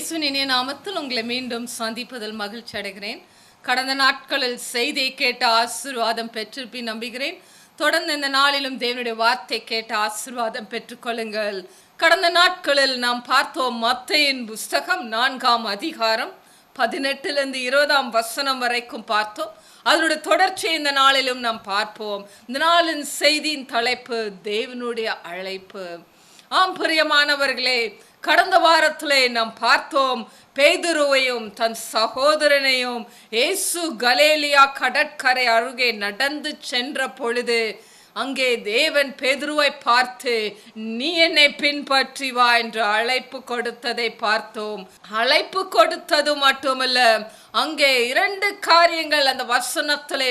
இயேசுவின் இனிய நாமத்தில் உங்களை மீண்டும் சந்திப்பதில் மகிழ்ச்சி அடைகிறேன் கடந்த நாட்களில் செய்தியை கேட்ட ஆசீர்வாதம் பெற்றிருப்பேன் நம்புகிறேன் தொடர்ந்து இந்த நாளிலும் தேவனுடைய வார்த்தை கேட்ட ஆசீர்வாதம் பெற்றுக்கொள்ளுங்கள் கடந்த நாட்களில் நாம் பார்த்தோம் மத்தையின் புஸ்தகம் நான்காம் அதிகாரம் பதினெட்டுலேருந்து இருபதாம் வசனம் வரைக்கும் பார்த்தோம் அதனுடைய தொடர்ச்சியை இந்த நாளிலும் நாம் பார்ப்போம் இந்த நாளின் செய்தியின் தலைப்பு தேவனுடைய அழைப்பு ஆம் பிரியமானவர்களே கடந்த வாரத்திலே நாம் பார்த்தோம் பேதுருவையும் தன் சகோதரனையும் இயேசு கலேலியா கடற்கரை அருகே நடந்து சென்ற பொழுது அங்கே தேவன் பேதுருவை பார்த்து நீ என்னை பின்பற்றி வா என்று அழைப்பு கொடுத்ததை பார்த்தோம் அழைப்பு கொடுத்தது மட்டுமல்ல அங்கே இரண்டு காரியங்கள் அந்த வசனத்திலே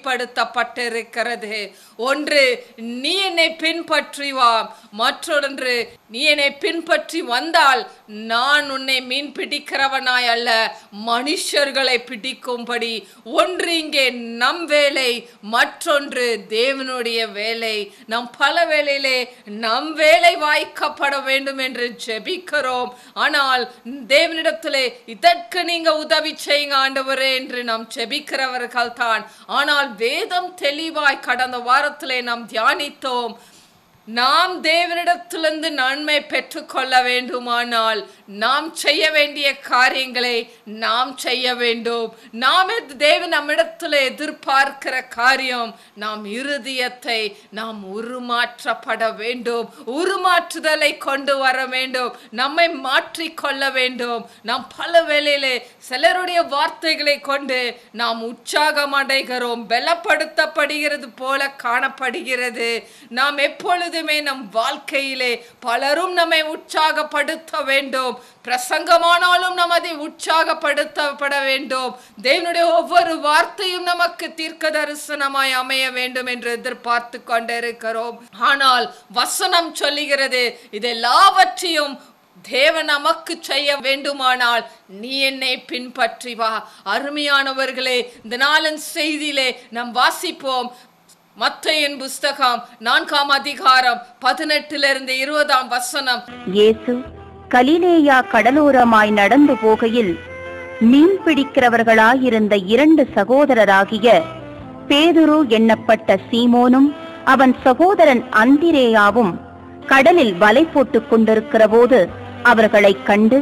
வெளிப்படுத்தப்பட்டிருக்கிறது ஒன்று நீ என்னை பின்பற்றி வா மற்றொன்று நீ என்னை பின்பற்றி வந்தால் நான் உன்னை மீன் பிடிக்கிறவனாய் அல்ல மனுஷர்களை பிடிக்கும்படி ஒன்று இங்கே நம் வேலை மற்றொன்று தேவனுடைய வேலை நம் பல வேளையிலே நம் வேலை வாய்க்கப்பட வேண்டும் என்று ஜெபிக்கிறோம் ஆனால் தேவனிடத்திலே இதற்கு நீங்க உதவி செய்யுங்க ஆண்டவரே என்று நாம் ஜெபிக்கிறவர்கள் தான் ஆனால் வேதம் தெளிவாய் கடந்த வாரத்திலே நாம் தியானித்தோம் நாம் தேவனிடத்திலிருந்து நன்மை பெற்றுக்கொள்ள வேண்டுமானால் நாம் செய்ய வேண்டிய காரியங்களை நாம் செய்ய வேண்டும் நாம் தேவன் நம்மிடத்தில் எதிர்பார்க்கிற காரியம் நாம் இருதயத்தை நாம் உருமாற்றப்பட வேண்டும் உருமாற்றுதலை கொண்டு வர வேண்டும் நம்மை மாற்றிக்கொள்ள வேண்டும் நாம் பல வேளையிலே சிலருடைய வார்த்தைகளை கொண்டு நாம் உற்சாகம் அடைகிறோம் பலப்படுத்தப்படுகிறது போல காணப்படுகிறது நாம் எப்பொழுதுமே நம் வாழ்க்கையிலே பலரும் நம்மை உற்சாகப்படுத்த வேண்டும் பிரசங்கமானாலும் நாம் அதை உற்சாகப்படுத்தப்பட வேண்டும் தேவனுடைய ஒவ்வொரு வார்த்தையும் நமக்கு தீர்க்க தரிசனமாய் அமைய வேண்டும் என்று எதிர்பார்த்து கொண்டிருக்கிறோம் ஆனால் வசனம் சொல்லுகிறது இது எல்லாவற்றையும் தேவன் நமக்கு செய்ய வேண்டுமானால் நீ என்னை பின்பற்றி வா அருமையானவர்களே இந்த நாளின் செய்தியிலே நாம் வாசிப்போம் மத்தையின் புஸ்தகம் நான்காம் அதிகாரம் பதினெட்டிலிருந்து இருபதாம் வசனம் இயேசு கலிலேயா கடலோரமாய் நடந்து போகையில் மீன் பிடிக்கிறவர்களாயிருந்த இரண்டு சகோதரராகிய பேதுரு எண்ணப்பட்ட சீமோனும் அவன் சகோதரன் அந்திரேயாவும் கடலில் வலை போட்டுக் கொண்டிருக்கிற போது அவர்களைக் கண்டு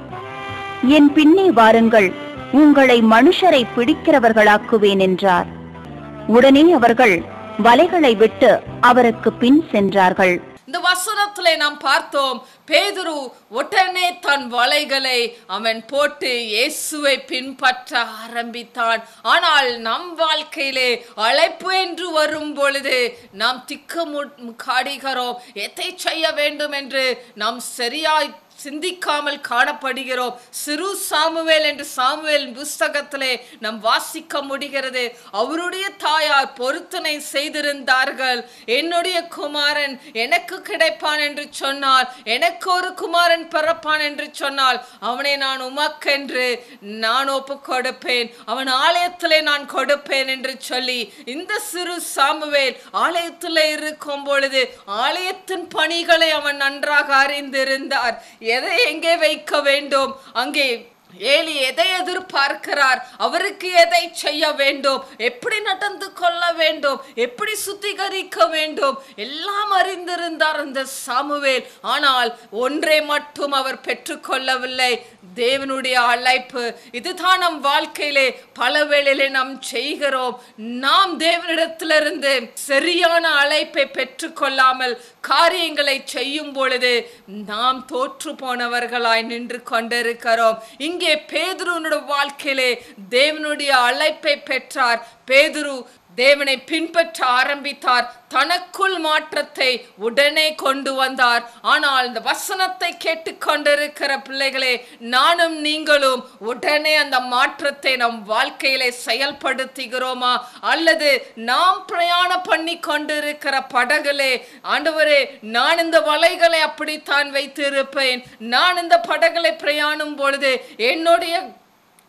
என் பின்னே வாருங்கள் உங்களை மனுஷரை பிடிக்கிறவர்களாக்குவேன் என்றார் உடனே அவர்கள் வலைகளை விட்டு அவருக்கு பின் சென்றார்கள் இந்த வசனத்திலே நாம் பார்த்தோம் பேதுரு உடனே தன் வலைகளை அவன் போட்டு இயேசுவை பின்பற்ற ஆரம்பித்தான் ஆனால் நம் வாழ்க்கையிலே அழைப்பு என்று வரும் பொழுது நாம் திக்கு காடுகிறோம் எதை செய்ய வேண்டும் என்று நாம் சரியாய் சிந்திக்காமல் காணப்படுகிறோம் சிறு சாமுவேல் என்று சாமுவேல் புஸ்தகத்திலே நாம் வாசிக்க முடிகிறது அவருடைய தாயார் பொருத்தனை செய்திருந்தார்கள் என்னுடைய குமாரன் எனக்கு கிடைப்பான் என்று சொன்னால் எனக்கு ஒரு குமாரன் பிறப்பான் என்று சொன்னால் அவனை நான் உமக்கென்று நான் ஒப்பு கொடுப்பேன் அவன் ஆலயத்திலே நான் கொடுப்பேன் என்று சொல்லி இந்த சிறு சாமுவேல் ஆலயத்திலே இருக்கும் பொழுது ஆலயத்தின் பணிகளை அவன் நன்றாக அறிந்திருந்தார் எதை எங்கே வைக்க வேண்டும் அங்கே ஏலி எதை எதிர்பார்க்கிறார் அவருக்கு எதை செய்ய வேண்டும் எப்படி நடந்து கொள்ள வேண்டும் எப்படி சுத்திகரிக்க வேண்டும் எல்லாம் அறிந்திருந்தார் அந்த சாமுவேல் ஆனால் ஒன்றை மட்டும் அவர் பெற்றுக்கொள்ளவில்லை தேவனுடைய அழைப்பு இதுதான் நம் வாழ்க்கையிலே பல வேளையிலே நாம் செய்கிறோம் நாம் தேவனிடத்திலிருந்து சரியான அழைப்பை பெற்றுக்கொள்ளாமல் காரியங்களை செய்யும் பொழுது நாம் தோற்று போனவர்களாய் நின்று கொண்டிருக்கிறோம் இங்கே பேதுருனுடைய வாழ்க்கையிலே தேவனுடைய அழைப்பை பெற்றார் பேதுரு தேவனை பின்பற்ற ஆரம்பித்தார் தனக்குள் மாற்றத்தை உடனே கொண்டு வந்தார் ஆனால் இந்த வசனத்தை கேட்டுக்கொண்டிருக்கிற பிள்ளைகளே நானும் நீங்களும் உடனே அந்த மாற்றத்தை நம் வாழ்க்கையிலே செயல்படுத்துகிறோமா அல்லது நாம் பிரயாணம் பண்ணி கொண்டிருக்கிற படகுலே ஆண்டவரே நான் இந்த வலைகளை அப்படித்தான் வைத்திருப்பேன் நான் இந்த படகுகளை பிரயாணம் பொழுது என்னுடைய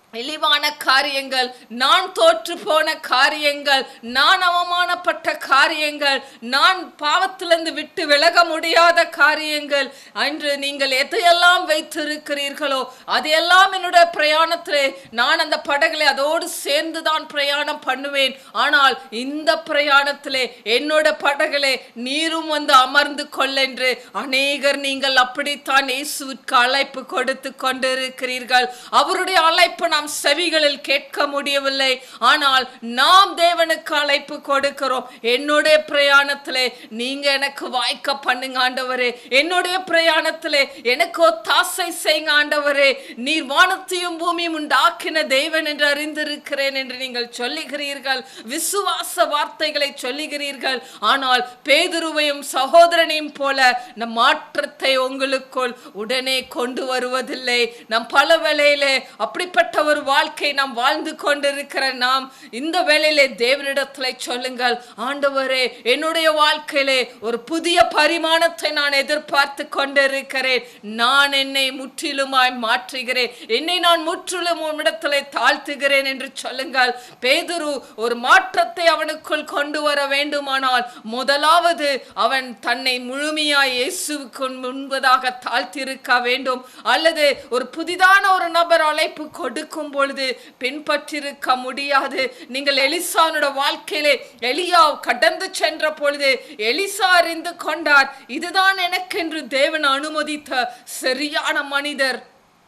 இழிவான காரியங்கள் நான் தோற்று போன காரியங்கள் நான் அவமானப்பட்ட காரியங்கள் நான் பாவத்திலிருந்து விட்டு விலக முடியாத காரியங்கள் அன்று நீங்கள் எதையெல்லாம் வைத்திருக்கிறீர்களோ அதையெல்லாம் என்னுடைய பிரயாணத்திலே நான் அந்த படகுல அதோடு சேர்ந்து தான் பிரயாணம் பண்ணுவேன் ஆனால் இந்த பிரயாணத்திலே என்னோட படகுலே நீரும் வந்து அமர்ந்து கொள்ளென்று அநேகர் நீங்கள் அப்படித்தான் இயேசுவிற்கு அழைப்பு கொடுத்து கொண்டிருக்கிறீர்கள் அவருடைய அழைப்பு நாம் செவிகளில் கேட்க முடியவில்லை ஆனால் நாம் தேவனுக்கு அழைப்பு கொடுக்கிறோம் என்னுடைய பிரயாணத்திலே நீங்க எனக்கு வாய்க்க பண்ணுங்க ஆண்டவரே என்னுடைய பிரயாணத்திலே எனக்கு ஒத்தாசை செய்யுங்க ஆண்டவரே நீர் வானத்தையும் பூமியும் உண்டாக்கின தேவன் என்று அறிந்திருக்கிறேன் என்று நீங்கள் சொல்லுகிறீர்கள் விசுவாச வார்த்தைகளை சொல்லுகிறீர்கள் ஆனால் பேதுருவையும் சகோதரனையும் போல நம் மாற்றத்தை உங்களுக்குள் உடனே கொண்டு வருவதில்லை நம் பல வேளையிலே அப்படிப்பட்ட ஒரு வாழ்க்கை நாம் வாழ்ந்து கொண்டிருக்கிற நாம் இந்த வேளையிலே தேவனிடத்திலே சொல்லுங்கள் ஆண்டவரே என்னுடைய வாழ்க்கையிலே ஒரு புதிய பரிமாணத்தை நான் எதிர்பார்த்து கொண்டிருக்கிறேன் நான் என்னை முற்றிலுமாய் மாற்றுகிறேன் என்னை நான் முற்றிலும் உம்மிடத்திலே தாழ்த்துகிறேன் என்று சொல்லுங்கள் பேதுரு ஒரு மாற்றத்தை அவனுக்குள் கொண்டு வர வேண்டுமானால் முதலாவது அவன் தன்னை முழுமையாய் இயேசுவுக்கு முன்பதாக தாழ்த்திருக்க வேண்டும் அல்லது ஒரு புதிதான ஒரு நபர் அழைப்பு கொடுக்கும் பொழுது பின்பற்றிருக்க முடியாது நீங்கள் எலிசானோட வாழ்க்கையிலே எலியா கடந்து சென்ற பொழுது எலிசா அறிந்து கொண்டார் இதுதான் எனக்கென்று தேவன் அனுமதித்த சரியான மனிதர்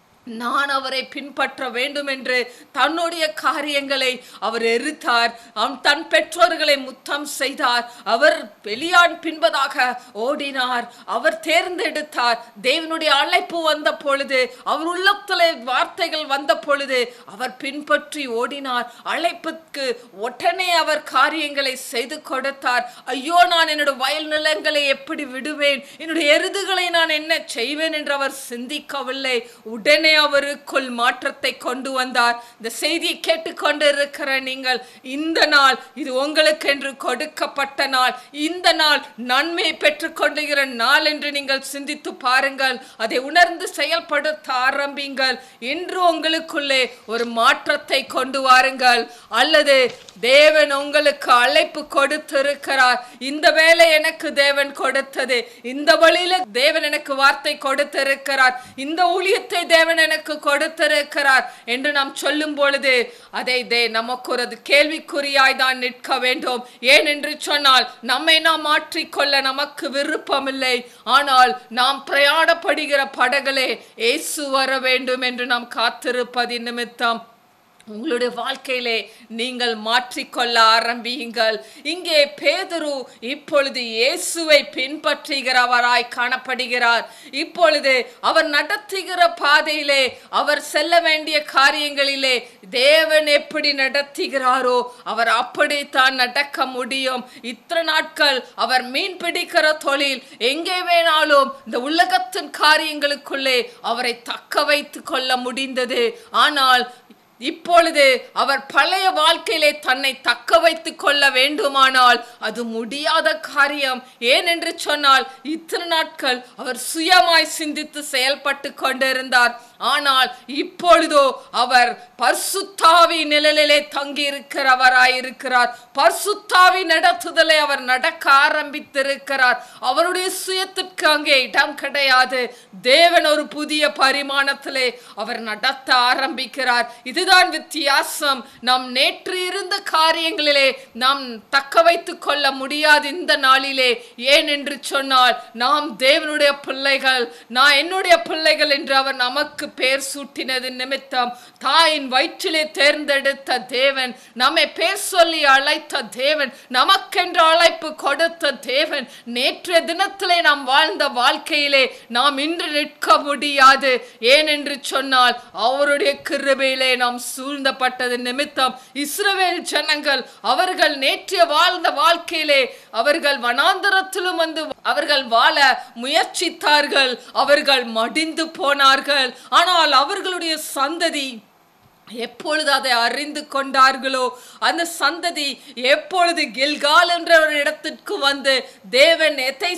நான் அவரை பின்பற்ற வேண்டும் என்று தன்னுடைய காரியங்களை அவர் எரித்தார் அவன் தன் பெற்றோர்களை முத்தம் செய்தார் அவர் வெளியான் பின்பதாக ஓடினார் அவர் தேர்ந்தெடுத்தார் தேவனுடைய அழைப்பு வந்த பொழுது அவர் உள்ளத்திலே வார்த்தைகள் வந்த பொழுது அவர் பின்பற்றி ஓடினார் அழைப்புக்கு உடனே அவர் காரியங்களை செய்து கொடுத்தார் ஐயோ நான் என்னோட வயல் நிலங்களை எப்படி விடுவேன் என்னுடைய எருதுகளை நான் என்ன செய்வேன் என்று அவர் சிந்திக்கவில்லை உடனே அவருக்குள் மாற்றத்தை கொண்டு வந்தார் இந்த செய்தியை கேட்டுக்கொண்டு இருக்கிற நீங்கள் இந்த நாள் இது உங்களுக்கு என்று கொடுக்கப்பட்ட நாள் இந்த நாள் நன்மை பெற்றுக்கொண்டுகிற நாள் என்று நீங்கள் சிந்தித்து பாருங்கள் அதை உணர்ந்து செயல்படுத்த ஆரம்பிங்கள் இன்று உங்களுக்குள்ளே ஒரு மாற்றத்தை கொண்டு வாருங்கள் அல்லது தேவன் உங்களுக்கு அழைப்பு கொடுத்திருக்கிறார் இந்த வேலை எனக்கு தேவன் கொடுத்தது இந்த வழியில தேவன் எனக்கு வார்த்தை கொடுத்திருக்கிறார் இந்த ஊழியத்தை தேவன் எனக்கு கொடுத்திருக்கிறார் என்று நாம் சொல்லும் பொழுது அதை தே நமக்கு ஒரு அது கேள்விக்குறியாய் தான் நிற்க வேண்டும் ஏன் என்று சொன்னால் நம்மை நாம் மாற்றிக்கொள்ள நமக்கு விருப்பமில்லை ஆனால் நாம் பிரயாணப்படுகிற படகளே இயேசு வர வேண்டும் என்று நாம் காத்திருப்பதின் நிமித்தம் உங்களுடைய வாழ்க்கையிலே நீங்கள் மாற்றிக்கொள்ள ஆரம்பியுங்கள் இங்கே பேதுரு இப்பொழுது இயேசுவை பின்பற்றுகிறவராய் காணப்படுகிறார் இப்பொழுது அவர் நடத்துகிற பாதையிலே அவர் செல்ல வேண்டிய காரியங்களிலே தேவன் எப்படி நடத்துகிறாரோ அவர் அப்படித்தான் நடக்க முடியும் இத்தனை நாட்கள் அவர் மீன் பிடிக்கிற தொழில் எங்கே வேணாலும் இந்த உலகத்தின் காரியங்களுக்குள்ளே அவரை தக்க வைத்து கொள்ள முடிந்தது ஆனால் இப்பொழுது அவர் பழைய வாழ்க்கையிலே தன்னை தக்க வைத்துக் கொள்ள வேண்டுமானால் அது முடியாத காரியம் ஏன் என்று சொன்னால் இத்தனை நாட்கள் அவர் சுயமாய் சிந்தித்து செயல்பட்டு கொண்டிருந்தார் ஆனால் இப்பொழுதோ அவர் பர்சுத்தாவி நிழலிலே தங்கி இருக்கிறவராய் இருக்கிறார் பர்சுத்தாவி நடத்துதலை அவர் நடக்க ஆரம்பித்திருக்கிறார் அவருடைய சுயத்திற்கு அங்கே இடம் கிடையாது தேவன் ஒரு புதிய பரிமாணத்திலே அவர் நடத்த ஆரம்பிக்கிறார் இதுதான் வித்தியாசம் நாம் நேற்று இருந்த காரியங்களிலே நாம் தக்க வைத்துக் கொள்ள முடியாது இந்த நாளிலே ஏன் என்று சொன்னால் நாம் தேவனுடைய பிள்ளைகள் நான் என்னுடைய பிள்ளைகள் என்று அவர் நமக்கு பேர் சூட்டினது நிமித்தம் தாயின் வயிற்றிலே தேர்ந்தெடுத்த தேவன் நம்மை பேர் சொல்லி அழைத்த தேவன் நமக்கென்று அழைப்பு கொடுத்த தேவன் நேற்றைய தினத்திலே நாம் வாழ்ந்த வாழ்க்கையிலே நாம் இன்று நிற்க முடியாது ஏனென்று சொன்னால் அவருடைய கிருபையிலே நாம் சூழ்ந்தப்பட்டது நிமித்தம் இஸ்ரவேல் ஜனங்கள் அவர்கள் நேற்றைய வாழ்ந்த வாழ்க்கையிலே அவர்கள் வனாந்தரத்திலும் வந்து அவர்கள் வாழ முயற்சித்தார்கள் அவர்கள் மடிந்து போனார்கள் ஆனால் அவர்களுடைய சந்ததி எப்பொழுது அதை அறிந்து கொண்டார்களோ அந்த சந்ததி எப்பொழுது கில்கால் என்ற ஒரு இடத்திற்கு வந்து தேவன் எதை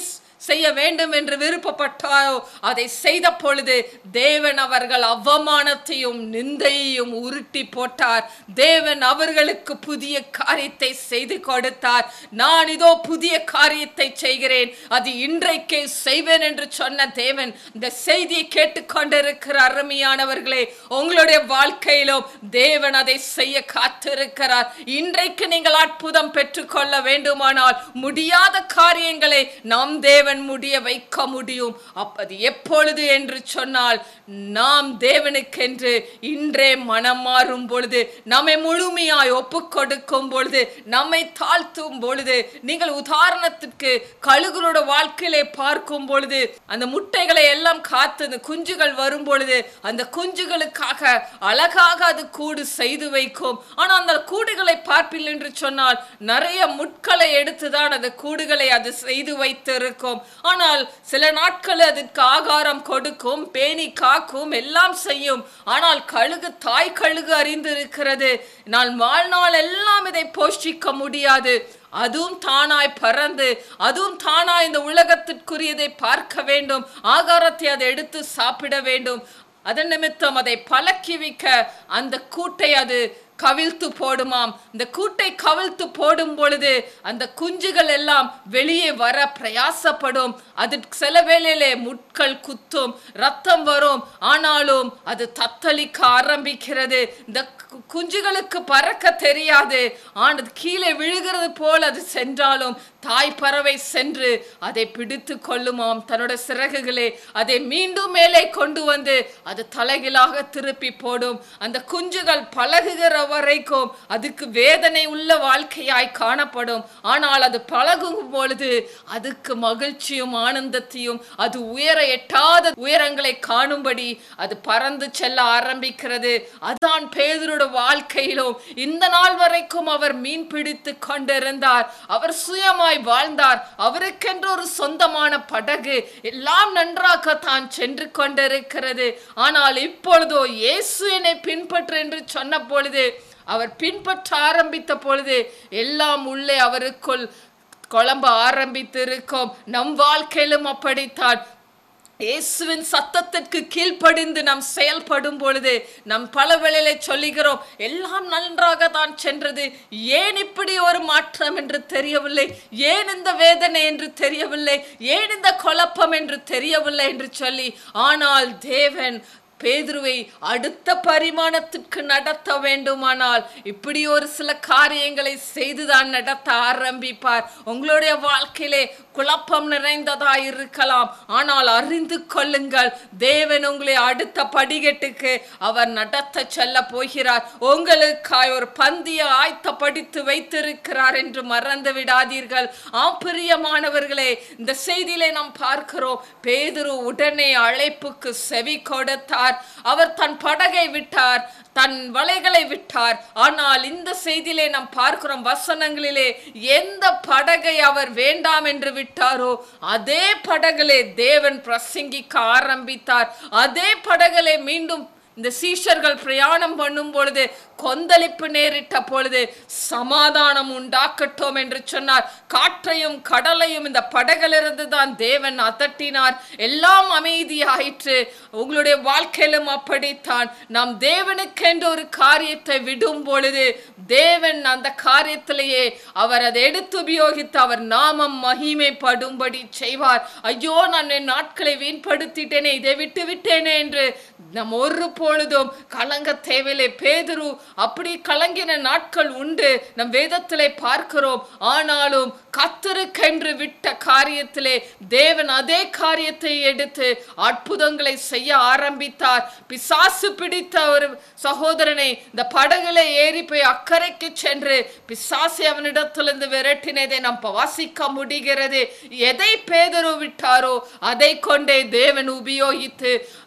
செய்ய வேண்டும் என்று விருப்பப்பட்டாரோ அதை செய்த பொழுது தேவன் அவர்கள் அவமானத்தையும் நிந்தையையும் உருட்டி போட்டார் தேவன் அவர்களுக்கு புதிய காரியத்தை செய்து கொடுத்தார் நான் இதோ புதிய காரியத்தை செய்கிறேன் அது இன்றைக்கே செய்வேன் என்று சொன்ன தேவன் இந்த செய்தியை கேட்டுக்கொண்டிருக்கிற அருமையானவர்களே உங்களுடைய வாழ்க்கையிலும் தேவன் அதை செய்ய காத்திருக்கிறார் இன்றைக்கு நீங்கள் அற்புதம் பெற்றுக்கொள்ள வேண்டுமானால் முடியாத காரியங்களை நம் தேவன் முடிய வைக்க முடியும் அப்பது எப்பொழுது என்று சொன்னால் நாம் தேவனுக்கென்று இன்றே மனம் மாறும் பொழுது நம்மை முழுமையாய் ஒப்பு கொடுக்கும் பொழுது நம்மை தாழ்த்தும் பொழுது நீங்கள் உதாரணத்திற்கு கழுகுகளோட வாழ்க்கையிலே பார்க்கும் பொழுது அந்த முட்டைகளை எல்லாம் காத்து அந்த குஞ்சுகள் வரும் பொழுது அந்த குஞ்சுகளுக்காக அழகாக அது கூடு செய்து வைக்கும் ஆனால் அந்த கூடுகளை பார்ப்பில் என்று சொன்னால் நிறைய முட்களை எடுத்துதான் அந்த கூடுகளை அது செய்து வைத்திருக்கும் ஆனால் சில நாட்கள் அதற்கு ஆகாரம் கொடுக்கும் பேணி காக்கும் எல்லாம் செய்யும் ஆனால் கழுகு தாய் கழுகு அறிந்திருக்கிறது நான் வாழ்நாள் எல்லாம் இதை போஷிக்க முடியாது அதுவும் தானாய் பறந்து அதுவும் தானாய் இந்த உலகத்திற்குரியதை பார்க்க வேண்டும் ஆகாரத்தை அதை எடுத்து சாப்பிட வேண்டும் அதன் நிமித்தம் அதை பழக்கி வைக்க அந்த கூட்டை அது கவிழ்த்து போடுமாம் இந்த கூட்டை கவிழ்த்து போடும் பொழுது அந்த குஞ்சுகள் எல்லாம் வெளியே வர பிரயாசப்படும் அது சில வேளையிலே முட்கள் குத்தும் ரத்தம் வரும் ஆனாலும் அது தத்தளிக்க ஆரம்பிக்கிறது இந்த கு- குஞ்சுகளுக்கு பறக்க தெரியாது ஆனது கீழே விழுகிறது போல் அது சென்றாலும் தாய் பறவை சென்று அதை பிடித்து கொள்ளுமாம் தன்னோட சிறகுகளே அதை மீண்டும் மேலே கொண்டு வந்து அது தலைகீழாக திருப்பி போடும் அந்த குஞ்சுகள் பழகுகிற வரைக்கும் அதுக்கு வேதனை உள்ள வாழ்க்கையாய் காணப்படும் ஆனால் அது பழகும் பொழுது அதுக்கு மகிழ்ச்சியும் ஆனந்தத்தையும் அது உயர எட்டாத உயரங்களை காணும்படி அது பறந்து செல்ல ஆரம்பிக்கிறது அதுதான் பேதரோட வாழ்க்கையிலும் இந்த நாள் வரைக்கும் அவர் மீன் பிடித்து கொண்டிருந்தார் அவர் சுயமாய் வாழ்ந்தார் அவருக்கென்று ஒரு சொந்தமான படகு எல்லாம் நன்றாக தான் சென்று கொண்டிருக்கிறது ஆனால் இப்பொழுதோ இயேசு என்னை பின்பற்று என்று சொன்ன பொழுது அவர் பின்பற்ற ஆரம்பித்த பொழுது எல்லாம் உள்ளே அவருக்குள் குழம்ப ஆரம்பித்திருக்கும் நம் வாழ்க்கையிலும் அப்படித்தான் இயேசுவின் சத்தத்திற்கு கீழ்ப்படிந்து நாம் செயல்படும் பொழுது நம் பல வேளையில சொல்லுகிறோம் எல்லாம் நன்றாக தான் சென்றது ஏன் இப்படி ஒரு மாற்றம் என்று தெரியவில்லை ஏன் இந்த வேதனை என்று தெரியவில்லை ஏன் இந்த குழப்பம் என்று தெரியவில்லை என்று சொல்லி ஆனால் தேவன் பேதுருவை அடுத்த பரிமாணத்திற்கு நடத்த வேண்டுமானால் இப்படி ஒரு சில காரியங்களை செய்துதான் நடத்த ஆரம்பிப்பார் உங்களுடைய வாழ்க்கையிலே குழப்பம் நிறைந்ததா இருக்கலாம் ஆனால் அறிந்து கொள்ளுங்கள் தேவன் உங்களை அடுத்த படிகட்டுக்கு அவர் நடத்த செல்ல போகிறார் உங்களுக்காய் ஒரு பந்திய ஆயத்தப்படுத்தி வைத்திருக்கிறார் என்று மறந்து விடாதீர்கள் ஆம் பிரியமானவர்களே இந்த செய்தியிலே நாம் பார்க்கிறோம் பேதுரு உடனே அழைப்புக்கு செவி கொடுத்தார் அவர் தன் படகை விட்டார் தன் வலைகளை விட்டார் ஆனால் இந்த செய்தியிலே நாம் பார்க்கிறோம் வசனங்களிலே எந்த படகை அவர் வேண்டாம் என்று விட்டாரோ அதே படகிலே தேவன் பிரசங்கிக்க ஆரம்பித்தார் அதே படகிலே மீண்டும் இந்த சீஷர்கள் பிரயாணம் பண்ணும் பொழுது கொந்தளிப்பு நேரிட்ட பொழுது சமாதானம் உண்டாக்கட்டும் என்று சொன்னார் காற்றையும் கடலையும் இந்த படகிலிருந்து தான் தேவன் அதட்டினார் எல்லாம் அமைதியாயிற்று உங்களுடைய வாழ்க்கையிலும் அப்படித்தான் நாம் தேவனுக்கென்று ஒரு காரியத்தை விடும் பொழுது தேவன் அந்த காரியத்திலேயே அவர் அதை எடுத்து உபயோகித்து அவர் நாமம் மகிமைப்படும்படி செய்வார் ஐயோ நான் என் நாட்களை வீண்படுத்திட்டேனே இதை விட்டு விட்டேனே என்று நாம் ஒரு பொழுதும் கலங்க தேவையில்லை பேதுரு அப்படி கலங்கின நாட்கள் உண்டு நம் வேதத்திலே பார்க்கிறோம் ஆனாலும் கத்தருக்கென்று விட்ட காரியத்திலே தேவன் அதே காரியத்தை எடுத்து அற்புதங்களை செய்ய ஆரம்பித்தார் பிசாசு பிடித்த ஒரு சகோதரனை இந்த படகுல ஏறி போய் அக்கறைக்கு சென்று பிசாசை அவனிடத்திலிருந்து விரட்டினதை நாம் வாசிக்க முடிகிறது எதை பேதரு விட்டாரோ அதை கொண்டே தேவன் உபயோகித்து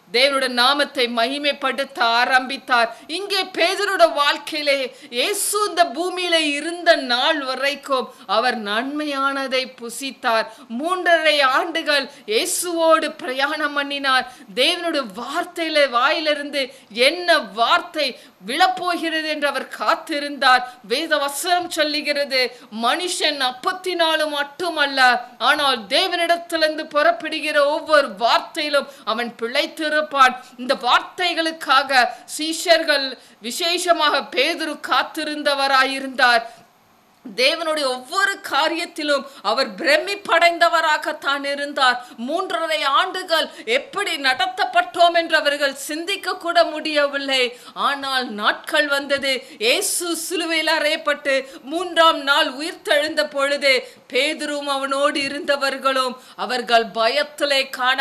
தேவனுடைய நாமத்தை மகிமைப்படுத்த ஆரம்பித்தார் இங்கே பேதருட வாழ்க்கையிலே இயேசு இந்த பூமியில இருந்த நாள் வரைக்கும் அவர் நன்மையானதை புசித்தார் மூன்றரை ஆண்டுகள் இயேசுவோடு பிரயாணம் பண்ணினார் தேவனுடைய வார்த்தையில வாயிலிருந்து என்ன வார்த்தை விழப்போகிறது என்று அவர் காத்திருந்தார் வேத வசனம் சொல்லுகிறது மனுஷன் அப்பத்தினாலும் மட்டுமல்ல ஆனால் தேவனிடத்திலிருந்து புறப்படுகிற ஒவ்வொரு வார்த்தையிலும் அவன் பிழைத்திருப்பான் இந்த வார்த்தைகளுக்காக சீஷர்கள் விசேஷமாக பேதுரு காத்திருந்தவராயிருந்தார் தேவனுடைய ஒவ்வொரு காரியத்திலும் அவர் பிரமிப்படைந்தவராகத்தான் இருந்தார் மூன்றரை ஆண்டுகள் எப்படி நடத்தப்பட்டோம் என்று அவர்கள் சிந்திக்க கூட முடியவில்லை ஆனால் நாட்கள் வந்தது இயேசு சிலுவையில் அறையப்பட்டு மூன்றாம் நாள் உயிர்த்தெழுந்த பொழுது பேதுரும் அவனோடு இருந்தவர்களும் அவர்கள் பயத்திலே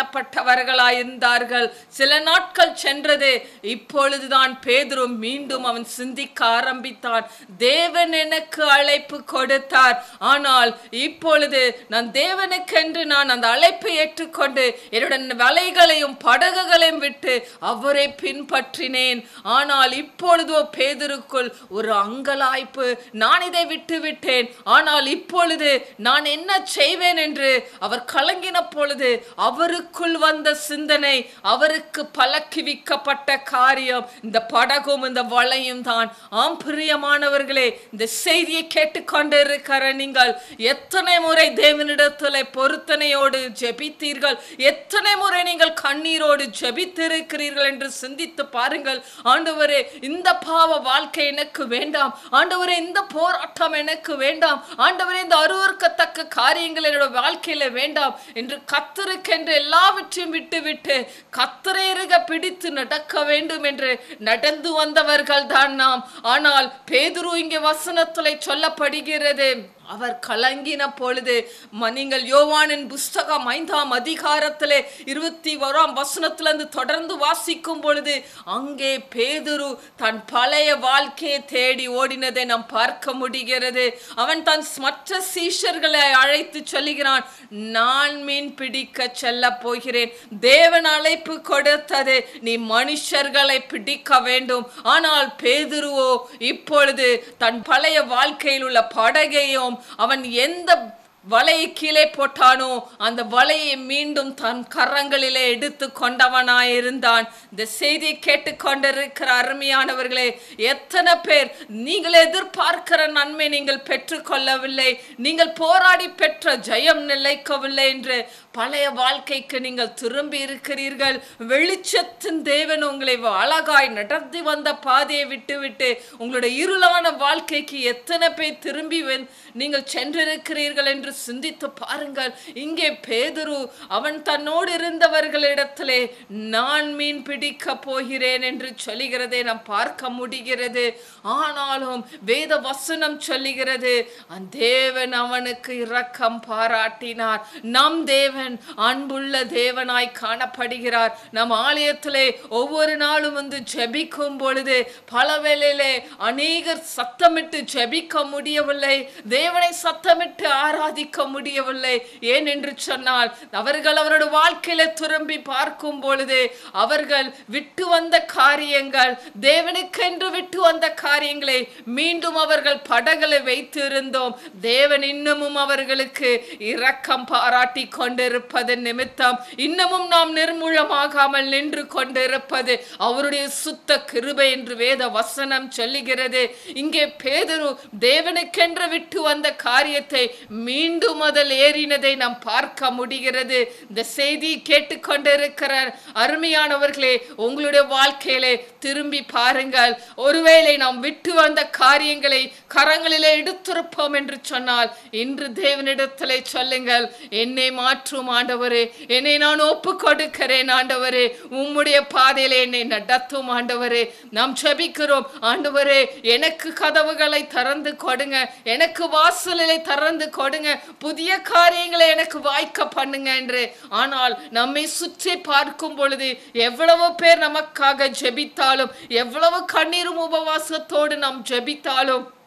காணப்பட்டவர்களாயிருந்தார்கள் சில நாட்கள் சென்றது இப்பொழுதுதான் பேதுரும் மீண்டும் அவன் சிந்திக்க ஆரம்பித்தான் தேவன் எனக்கு அழைப்பு கொடுத்தார் ஆனால் இப்பொழுது நான் தேவனுக்கென்று நான் அந்த அழைப்பை ஏற்றுக்கொண்டு என்னுடைய வலைகளையும் படகுகளையும் விட்டு அவரை பின்பற்றினேன் ஆனால் இப்பொழுதோ பேதருக்குள் ஒரு அங்கலாய்ப்பு நான் இதை விட்டு விட்டேன் ஆனால் இப்பொழுது நான் என்ன செய்வேன் என்று அவர் கலங்கின பொழுது அவருக்குள் வந்த சிந்தனை அவருக்கு பழக்குவிக்கப்பட்ட காரியம் இந்த படகும் இந்த வலையும் தான் ஆம் பிரியமானவர்களே இந்த செய்தியை கேட்டுக்கொண்டு இருக்கிற நீங்கள் எத்தனை முறை தேவனிடத்தில் பொருத்தனையோடு ஜெபித்தீர்கள் எத்தனை முறை நீங்கள் கண்ணீரோடு ஜெபித்திருக்கிறீர்கள் என்று சிந்தித்து பாருங்கள் ஆண்டவரே இந்த பாவ வாழ்க்கை எனக்கு வேண்டாம் ஆண்டவரே இந்த போராட்டம் எனக்கு வேண்டாம் ஆண்டவரே இந்த அருவருக்கத்தக்க காரியங்கள் என்னோட வாழ்க்கையில வேண்டாம் என்று கத்தருக்கென்று எல்லாவற்றையும் விட்டுவிட்டு கத்தரை இருக பிடித்து நடக்க வேண்டும் என்று நடந்து வந்தவர்கள் தான் நாம் ஆனால் பேதுரு இங்கே வசனத்திலே சொல்லப்படுகிறது அவர் கலங்கின பொழுது ம- நீங்கள் யோவானின் புஸ்தகம் ஐந்தாம் அதிகாரத்திலே இருபத்தி ஓராம் வசனத்திலிருந்து தொடர்ந்து வாசிக்கும் பொழுது அங்கே பேதுரு தன் பழைய வாழ்க்கையை தேடி ஓடினதை நாம் பார்க்க முடிகிறது அவன் தன் மற்ற சீஷர்களை அழைத்து சொல்லுகிறான் நான் மீன் பிடிக்க செல்ல போகிறேன் தேவன் அழைப்பு கொடுத்தது நீ மனுஷர்களை பிடிக்க வேண்டும் ஆனால் பேதுருவோ இப்பொழுது தன் பழைய வாழ்க்கையில் உள்ள படகையும் அவன் எந்த வலையை கீழே போட்டானோ அந்த வலையை மீண்டும் தன் கரங்களிலே எடுத்து கொண்டவனாயிருந்தான் இந்த செய்தியை கேட்டுக்கொண்டிருக்கிற அருமையானவர்களே எத்தனை பேர் நீங்கள் எதிர்பார்க்கிற நன்மை நீங்கள் பெற்றுக்கொள்ளவில்லை நீங்கள் போராடி பெற்ற ஜெயம் நிலைக்கவில்லை என்று பழைய வாழ்க்கைக்கு நீங்கள் திரும்பி இருக்கிறீர்கள் வெளிச்சத்தின் தேவன் உங்களை அழகாய் நடத்தி வந்த பாதையை விட்டுவிட்டு உங்களுடைய இருளான வாழ்க்கைக்கு எத்தனை பேர் திரும்பி வந்து நீங்கள் சென்றிருக்கிறீர்கள் என்று சிந்தித்து பாருங்கள் இங்கே பேதுரு அவன் தன்னோடு இருந்தவர்களிடத்திலே நான் மீன் பிடிக்க போகிறேன் என்று சொல்லுகிறதை நாம் பார்க்க முடிகிறது ஆனாலும் வேத வசனம் சொல்லுகிறது அந்த தேவன் அவனுக்கு இரக்கம் பாராட்டினார் நம் தேவன் அன்புள்ள தேவனாய் காணப்படுகிறார் நம் ஆலயத்திலே ஒவ்வொரு நாளும் வந்து ஜெபிக்கும் பொழுது பல வேளையிலே அநேகர் சத்தமிட்டு ஜெபிக்க முடியவில்லை தேவனை சத்தமிட்டு ஆராதிக்க முடியவில்லை ஏன் என்று சொன்னால் அவர்கள் அவருடைய வாழ்க்கையில திரும்பி பார்க்கும் பொழுது அவர்கள் விட்டு வந்த காரியங்கள் தேவனுக்கென்று விட்டு வந்த காரியங்களை மீண்டும் அவர்கள் படகளை வைத்து இருந்தோம் தேவன் இன்னமும் அவர்களுக்கு இரக்கம் பாராட்டி கொண்டிருப்பது நிமித்தம் இன்னமும் நாம் நிர்மூலமாகாமல் நின்று கொண்டிருப்பது அவருடைய சுத்த கிருபை என்று வேத வசனம் சொல்லுகிறது இங்கே பேதுரு தேவனுக்கென்று விட்டு வந்த காரியத்தை மீண்டும் அதில் ஏறினதை நாம் பார்க்க முடிகிறது இந்த செய்தி கேட்டுக்கொண்டிருக்கிற அருமையானவர்களே உங்களுடைய வாழ்க்கையிலே திரும்பி பாருங்கள் ஒருவேளை நாம் விட்டு வந்த காரியங்களை கரங்களிலே எடுத்திருப்போம் என்று சொன்னால் இன்று தேவனிடத்திலே சொல்லுங்கள் என்னை மாற்றும் ஆண்டவரே என்னை நான் ஒப்பு கொடுக்கிறேன் ஆண்டவரே உம்முடைய பாதையிலே என்னை நடத்தும் ஆண்டவரே நாம் செபிக்கிறோம் ஆண்டவரே எனக்கு கதவுகளை திறந்து கொடுங்க எனக்கு வாசலிலே திறந்து கொடுங்க புதிய காரியங்களை எனக்கு வாய்க்க பண்ணுங்க என்று ஆனால் நம்மை சுற்றி பார்க்கும் பொழுது எவ்வளவு பேர் நமக்காக ஜெபித்தாலும் எவ்வளவு கண்ணீரும் உபவாசத்தோடு நாம் ஜெபித்தாலும்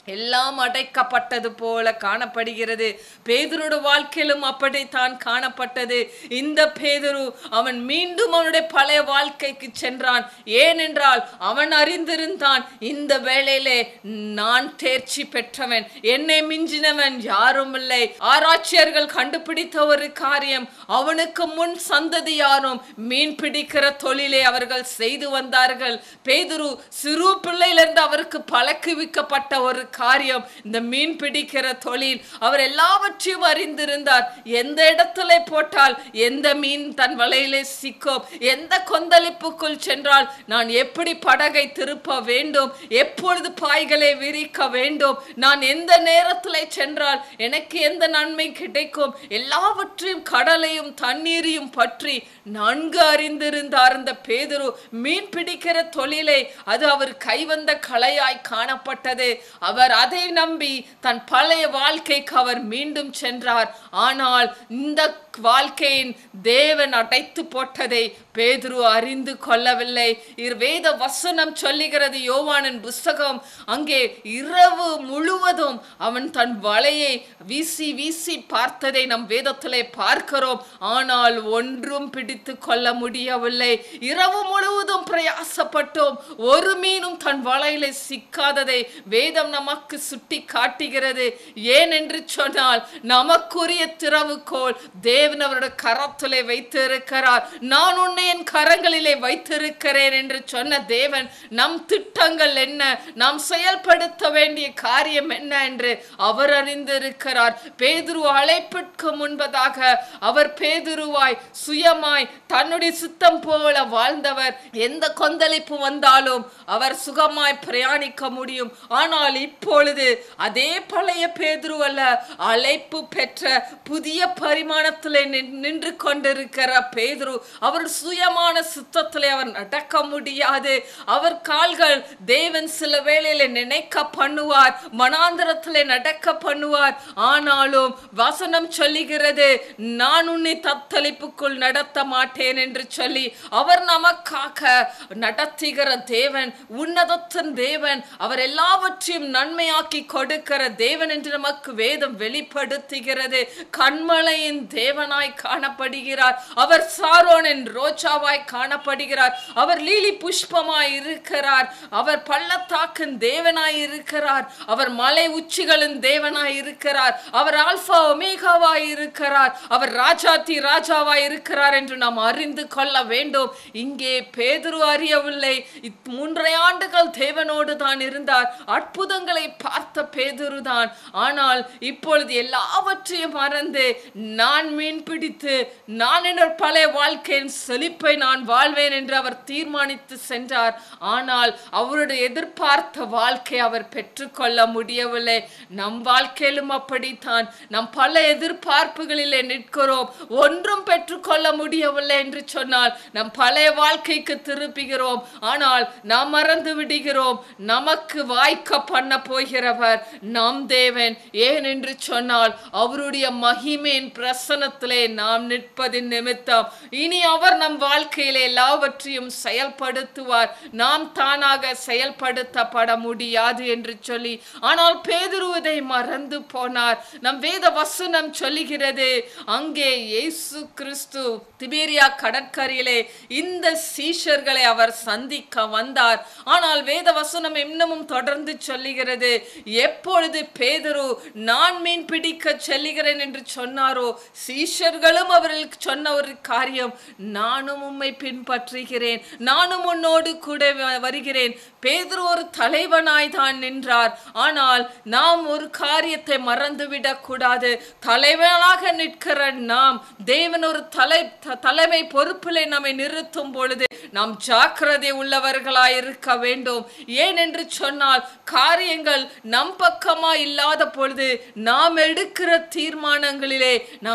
எல்லாம் அடைக்கப்பட்டது போல காணப்படுகிறது பேதுருட வாழ்க்கையிலும் அப்படித்தான் காணப்பட்டது இந்த பேதுரு அவன் மீண்டும் அவனுடைய பழைய வாழ்க்கைக்கு சென்றான் ஏனென்றால் அவன் அறிந்திருந்தான் இந்த வேளையிலே நான் தேர்ச்சி பெற்றவன் என்னை மிஞ்சினவன் யாரும் இல்லை ஆராய்ச்சியர்கள் கண்டுபிடித்த ஒரு காரியம் அவனுக்கு முன் சந்ததியாரும் மீன் பிடிக்கிற தொழிலை அவர்கள் செய்து வந்தார்கள் பேதுரு சிறு பிள்ளையிலிருந்து அவருக்கு பழக்குவிக்கப்பட்ட ஒரு காரியம் இந்த மீன் பிடிக்கிற தொழில் அவர் எல்லாவற்றையும் அறிந்திருந்தார் எந்த இடத்துல போட்டால் எந்த மீன் தன் வலையிலே சிக்கும் எந்த கொந்தளிப்புக்குள் சென்றால் நான் எப்படி படகை திருப்ப வேண்டும் எப்பொழுது பாய்களை விரிக்க வேண்டும் நான் எந்த நேரத்தில் சென்றால் எனக்கு எந்த நன்மை கிடைக்கும் எல்லாவற்றையும் கடலையும் தண்ணீரையும் பற்றி நன்கு அறிந்திருந்தார் இந்த பேதுரு மீன் பிடிக்கிற தொழிலை அது அவர் கைவந்த கலையாய் காணப்பட்டது அவர் அதை நம்பி தன் பழைய வாழ்க்கைக்கு அவர் மீண்டும் சென்றார் ஆனால் இந்த வாழ்க்கையின் தேவன் அடைத்து போட்டதை பேதுரு அறிந்து கொள்ளவில்லை இர் வேத வசனம் சொல்லுகிறது யோவானின் புஸ்தகம் அங்கே இரவு முழுவதும் அவன் தன் வலையை வீசி வீசி பார்த்ததை நம் வேதத்திலே பார்க்கிறோம் ஆனால் ஒன்றும் பிடித்து கொள்ள முடியவில்லை இரவு முழுவதும் பிரயாசப்பட்டோம் ஒரு மீனும் தன் வலையில சிக்காததை வேதம் நமக்கு சுட்டி காட்டுகிறது ஏன் என்று சொன்னால் நமக்குரிய திறவுகோல் தேவன் அவருடைய கரத்திலே வைத்திருக்கிறார் நான் உன்னை என் கரங்களிலே வைத்திருக்கிறேன் என்று சொன்ன தேவன் நம் திட்டங்கள் என்ன நாம் செயல்படுத்த வேண்டிய காரியம் என்ன என்று அவர் அறிந்திருக்கிறார் பேதுரு அழைப்பிற்கு முன்பதாக அவர் பேதுருவாய் சுயமாய் தன்னுடைய சித்தம் போல வாழ்ந்தவர் எந்த கொந்தளிப்பு வந்தாலும் அவர் சுகமாய் பிரயாணிக்க முடியும் ஆனால் இப்பொழுது அதே பழைய பேதுரு அல்ல அழைப்பு பெற்ற புதிய பரிமாணத்திலே நின்- நின்று கொண்டிருக்கிற பேதுரு அவர் சுயமான சித்தத்திலே அவர் நடக்க முடியாது அவர் கால்கள் தேவன் சில வேளையில நினைக்க பண்ணுவார் மனாந்திரத்திலே நடக்க பண்ணுவார் ஆனாலும் வசனம் சொல்லுகிறது நான் உன்னை தத்தளிப்புக்குள் நடத்த மாட்டேன் என்று சொல்லி அவர் நமக்காக நடத்துகிற தேவன் உன்னதத்தின் தேவன் அவர் எல்லாவற்றையும் நன்மையாக்கி கொடுக்கிற தேவன் என்று நமக்கு வேதம் வெளிப்படுத்துகிறது கண்மலையின் தேவனாய் காணப்படுகிறார் அவர் சாரோனின் ரோஜாவாய் காணப்படுகிறார் அவர் லீலி புஷ்பமாய் இருக்கிறார் அவர் பள்ளத்தாக்கின் தேவனாய் இருக்கிறார் அவர் மலை உச்சிகளின் தேவனாய் இருக்கிறார் அவர் ஆல்பா ஒமேகாவாய் இருக்கிறார் அவர் ராஜாதி ராஜாவாய் இருக்கிறார் என்று நாம் அறிந்து கொள்ள வேண்டும் இங்கே பேதுரு அறியவில்லை இத் மூன்றரை ஆண்டுகள் தேவனோடு தான் இருந்தார் அற்புதங்களை பார்த்த பேதுரு தான் ஆனால் இப்பொழுது எல்லாவற்றையும் மறந்து நான் மீன் பிடித்து நான் என்ற பழைய வாழ்க்கையின் செழிப்பை நான் வாழ்வேன் என்று அவர் தீர்மானித்து சென்றார் ஆனால் அவருடைய எதிர்பார்த்த வாழ்க்கை அவர் பெற்றுக்கொள்ள முடியவில்லை நம் வாழ்க்கையிலும் அப்படித்தான் நம் பல எதிர்பார்ப்புகளிலே நிற்கிறோம் ஒன்றும் பெற்றுக்கொள்ள முடியவில்லை என்று சொன்னால் நம் பழைய வாழ்க்கைக்கு திருப்புகிறோம் ஆனால் நாம் மறந்து விடுகிறோம் நமக்கு வாய்க்க பண்ண போகிறவர் நம் தேவன் ஏன் என்று சொன்னால் அவருடைய மகிமையின் பிரசனத்திலே நாம் நிற்பதின் நிமித்தம் இனி அவர் நம் வாழ்க்கையிலே எல்லாவற்றையும் செயல்படுத்துவார் நாம் தானாக செயல்படுத்தப்பட முடியாது என்று சொல்லி ஆனால் பேதுருவதை மறந்து போனார் நம் வேத வசனம் சொல்லுகிறது அங்கே இயேசு கிறிஸ்து திபேரியா கடற்கரையிலே இந்த சீஷர்களை அவர் சந்திக்க வந்தார் ஆனால் வேத வசனம் இன்னமும் தொடர்ந்து சொல்லுகிறது எப்பொழுது பேதுரு நான் மீன் பிடிக்க செல்லுகிறேன் என்று சொன்னாரோ சீஷர்களும் அவர்களுக்கு சொன்ன ஒரு காரியம் நானும் உம்மை பின்பற்றுகிறேன் நானும் உன்னோடு கூட வ- வருகிறேன் பேதுரு ஒரு தலைவனாய் தான் நின்றார் ஆனால் நாம் ஒரு காரியத்தை மறந்துவிடக் கூடாது தலைவனாக நிற்கிற நாம் தேவன் ஒரு தலை த- தலைமை பொறுப்பிலே நம்மை நிறுத்தும் பொழுது நாம் ஜாக்கிரதை உள்ளவர்களாய் இருக்க வேண்டும் ஏன் என்று சொன்னால் காரியங்கள் நம் பக்கமா இல்லாத பொழுது நாம் எடுக்கிற தீர்மானங்களிலே நாம் கவனம்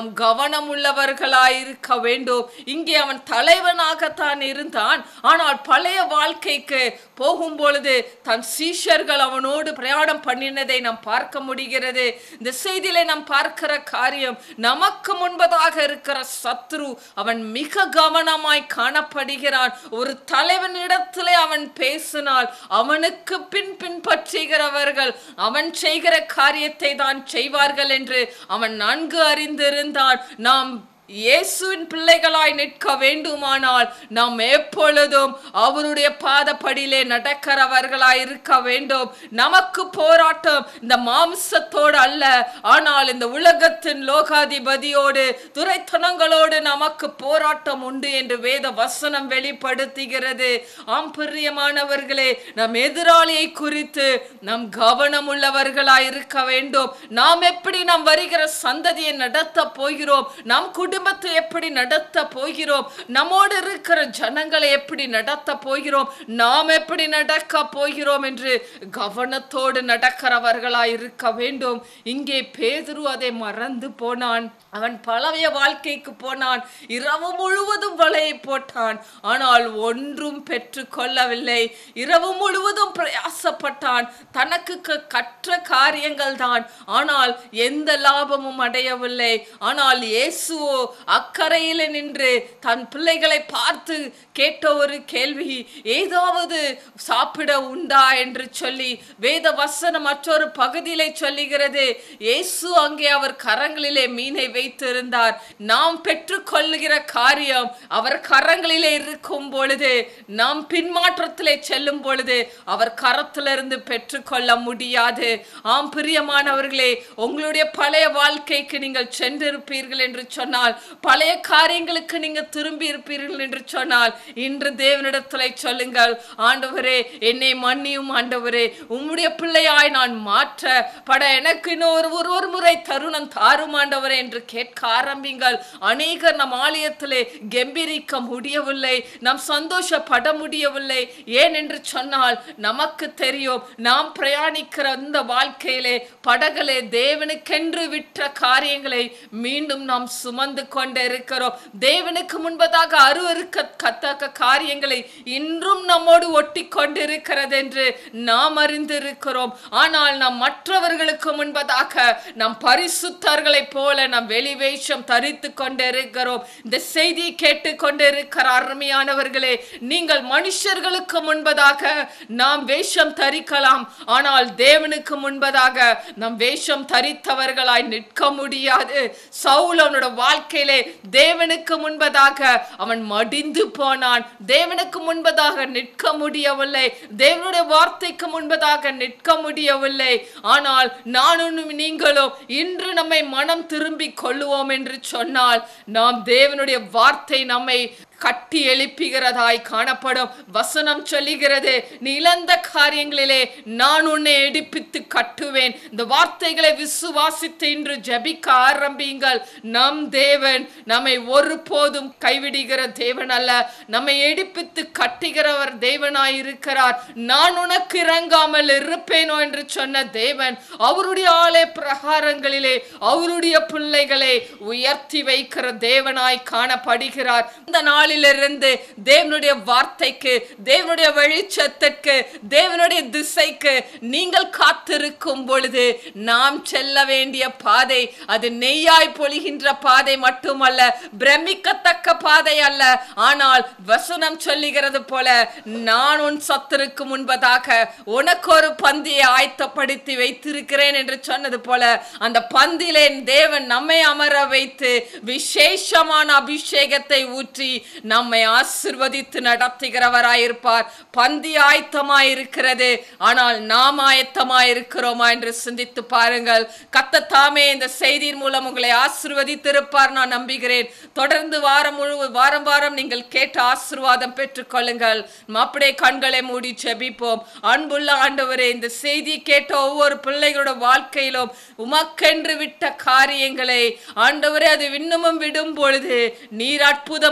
கவனம் உள்ளவர்களாய் இருக்க வேண்டும் இங்கே அவன் தலைவனாகத்தான் இருந்தான் ஆனால் பழைய வாழ்க்கைக்கு போகும் பொழுது தன் சீஷர்கள் அவனோடு பிரயாணம் பண்ணினதை நாம் பார்க்க முடிகிறது இந்த செய்தியிலே நாம் பார்க்கிற காரியம் நமக்கு முன்பதாக இருக்கிற சத்ரு அவன் மிக கவனமாய் காணப்படுகிறான் ஒரு தலைவனிடத்திலே அவன் பேசினால் அவனுக்கு பின் பின்பற்றுகிறவர்கள் அவன் செய்கிற காரியத்தை தான் செய்வார்கள் என்று அவன் நன்கு அறிந்திருந்தான் நாம் இயேசுவின் பிள்ளைகளாய் நிற்க வேண்டுமானால் நாம் எப்பொழுதும் அவருடைய பாதப்படியிலே நடக்கிறவர்களாய் இருக்க வேண்டும் நமக்கு போராட்டம் இந்த மாம்சத்தோடு அல்ல ஆனால் இந்த உலகத்தின் லோகாதிபதியோடு துரைத்தனங்களோடு நமக்கு போராட்டம் உண்டு என்று வேத வசனம் வெளிப்படுத்துகிறது ஆம் பிரியமானவர்களே நம் எதிராளியை குறித்து நாம் கவனம் உள்ளவர்களாய் இருக்க வேண்டும் நாம் எப்படி நாம் வருகிற சந்ததியை நடத்த போகிறோம் நம் குடும்பத்தை எப்படி நடத்த போகிறோம் நம்மோடு இருக்கிற ஜனங்களை எப்படி நடத்த போகிறோம் நாம் எப்படி நடக்க போகிறோம் என்று கவனத்தோடு நடக்கிறவர்களாய் இருக்க வேண்டும் இங்கே பேதுரு அதை மறந்து போனான் அவன் பழைய வாழ்க்கைக்கு போனான் இரவு முழுவதும் வலையை போட்டான் ஆனால் ஒன்றும் பெற்று கொள்ளவில்லை இரவு முழுவதும் பிரயாசப்பட்டான் தனக்கு க- கற்ற காரியங்கள் தான் ஆனால் எந்த லாபமும் அடையவில்லை ஆனால் இயேசுவோ அக்கறையில் நின்று தன் பிள்ளைகளை பார்த்து கேட்ட ஒரு கேள்வி ஏதாவது சாப்பிட உண்டா என்று சொல்லி வேத வசனம் மற்றொரு பகுதியிலே சொல்லுகிறது இயேசு அங்கே அவர் கரங்களிலே மீனை வைத்திருந்தார் நாம் பெற்றுக்கொள்ளுகிற காரியம் அவர் கரங்களிலே இருக்கும் பொழுது நாம் பின்மாற்றத்திலே செல்லும் பொழுது அவர் கரத்திலிருந்து பெற்றுக்கொள்ள முடியாது ஆம் பிரியமானவர்களே உங்களுடைய பழைய வாழ்க்கைக்கு நீங்கள் சென்றிருப்பீர்கள் என்று சொன்னால் பழைய காரியங்களுக்கு நீங்கள் திரும்பி இருப்பீர்கள் என்று சொன்னால் இன்று தேவனிடத்திலே சொல்லுங்கள் ஆண்டவரே என்னை மன்னியும் ஆண்டவரே உம்முடைய பிள்ளையாய் நான் மாற்ற பட எனக்கு இன்னொரு ஒரு ஒரு முறை தருணம் தாரும் ஆண்டவரே என்று கேட்க ஆரம்பிங்கள் அநேகர் நம் ஆலயத்திலே கெம்பீரிக்க முடியவில்லை நாம் சந்தோஷப்பட முடியவில்லை ஏன் என்று சொன்னால் நமக்கு தெரியும் நாம் பிரயாணிக்கிற இந்த வாழ்க்கையிலே படகளே தேவனுக்கென்று விற்ற காரியங்களை மீண்டும் நாம் சுமந்து கொண்டு இருக்கிறோம் தேவனுக்கு முன்பதாக அருவருக்க கத்தக்க காரியங்களை இன்றும் நம்மோடு ஒட்டி கொண்டிருக்கிறது என்று நாம் அறிந்திருக்கிறோம் ஆனால் நாம் மற்றவர்களுக்கு முன்பதாக நாம் பரிசுத்தர்களைப் போல நாம் வெளி வேஷம் தரித்து கொண்டிருக்கிறோம் இந்த செய்தி கேட்டு கொண்டிருக்கிற அருமையானவர்களே நீங்கள் மனுஷர்களுக்கு முன்பதாக நாம் வேஷம் தரிக்கலாம் ஆனால் தேவனுக்கு முன்பதாக நாம் வேஷம் தரித்தவர்களாய் நிற்க முடியாது சவுல் அவனோட வாழ்க்கையிலே தேவனுக்கு முன்பதாக அவன் மடிந்து போனான் தேவனுக்கு முன்பதாக நிற்க முடியவில்லை தேவனுடைய வார்த்தைக்கு முன்பதாக நிற்க முடியவில்லை ஆனால் நானும் நீங்களும் இன்று நம்மை மனம் திரும்பி கொள்ளுவோம் என்று சொன்னால் நாம் தேவனுடைய வார்த்தை நம்மை கட்டி எழுப்புகிறதாய் காணப்படும் வசனம் சொல்லுகிறது நீ இழந்த காரியங்களிலே நான் உன்னை எடுப்பித்து கட்டுவேன் இந்த வார்த்தைகளை விசுவாசித்து இன்று ஜெபிக்க ஆரம்பியுங்கள் நம் தேவன் நம்மை ஒருபோதும் கைவிடுகிற தேவன் அல்ல நம்மை எடுப்பித்து கட்டுகிறவர் தேவனாய் இருக்கிறார் நான் உனக்கு இறங்காமல் இருப்பேனோ என்று சொன்ன தேவன் அவருடைய ஆலய பிரகாரங்களிலே அவருடைய பிள்ளைகளை உயர்த்தி வைக்கிற தேவனாய் காணப்படுகிறார் இந்த நாளிலிருந்து தேவனுடைய வார்த்தைக்கு தேவனுடைய வெளிச்சத்திற்கு தேவனுடைய திசைக்கு நீங்கள் காத்திருக்கும் பொழுது நாம் செல்ல வேண்டிய பாதை அது நெய்யாய் பொழிகின்ற பாதை மட்டுமல்ல பிரமிக்கத்தக்க பாதை அல்ல ஆனால் வசனம் சொல்லுகிறது போல நான் உன் சத்துருக்கு முன்பதாக உனக்கு ஒரு பந்தியை ஆயத்தப்படுத்தி வைத்திருக்கிறேன் என்று சொன்னது போல அந்த பந்திலே தேவன் நம்மை அமர வைத்து விசேஷமான அபிஷேகத்தை ஊற்றி நம்மை ஆசிர்வதித்து நடத்துகிறவராயிருப்பார் பந்தி ஆயத்தமாயிருக்கிறது ஆனால் நாம் ஆயத்தமாயிருக்கிறோமா என்று சிந்தித்து பாருங்கள் கத்த தாமே இந்த செய்தியின் மூலம் உங்களை ஆசிர்வதித்திருப்பார் நான் நம்புகிறேன் தொடர்ந்து வாரம் முழு வாரம் வாரம் நீங்கள் கேட்ட ஆசீர்வாதம் பெற்றுக்கொள்ளுங்கள் நம்ம அப்படியே கண்களை மூடி ஜெபிப்போம் அன்புள்ள ஆண்டவரே இந்த செய்தி கேட்ட ஒவ்வொரு பிள்ளைகளோட வாழ்க்கையிலும் உமக்கென்று விட்ட காரியங்களை ஆண்டவரே அது இன்னமும் விடும் பொழுது நீர் அற்புதம் அவர்களுக்கு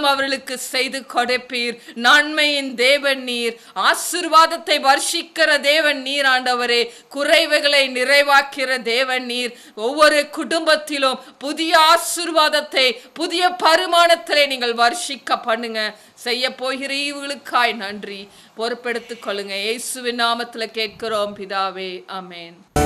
அவர்களுக்கு செய்து கொடுப்பீர் நன்மையின் தேவன் நீர் ஆசிர்வாதத்தை வர்ஷிக்கிற தேவன் நீர் ஆண்டவரே குறைவுகளை நிறைவாக்கிற தேவன் நீர் ஒவ்வொரு குடும்பத்திலும் புதிய ஆசிர்வாதத்தை புதிய பரிமாணத்திலே நீங்கள் வர்ஷிக்க பண்ணுங்க செய்ய போகிற ஈவுகளுக்காய் நன்றி பொறுப்பெடுத்துக் கொள்ளுங்க இயேசுவின் நாமத்துல கேட்கிறோம் பிதாவே ஆமென்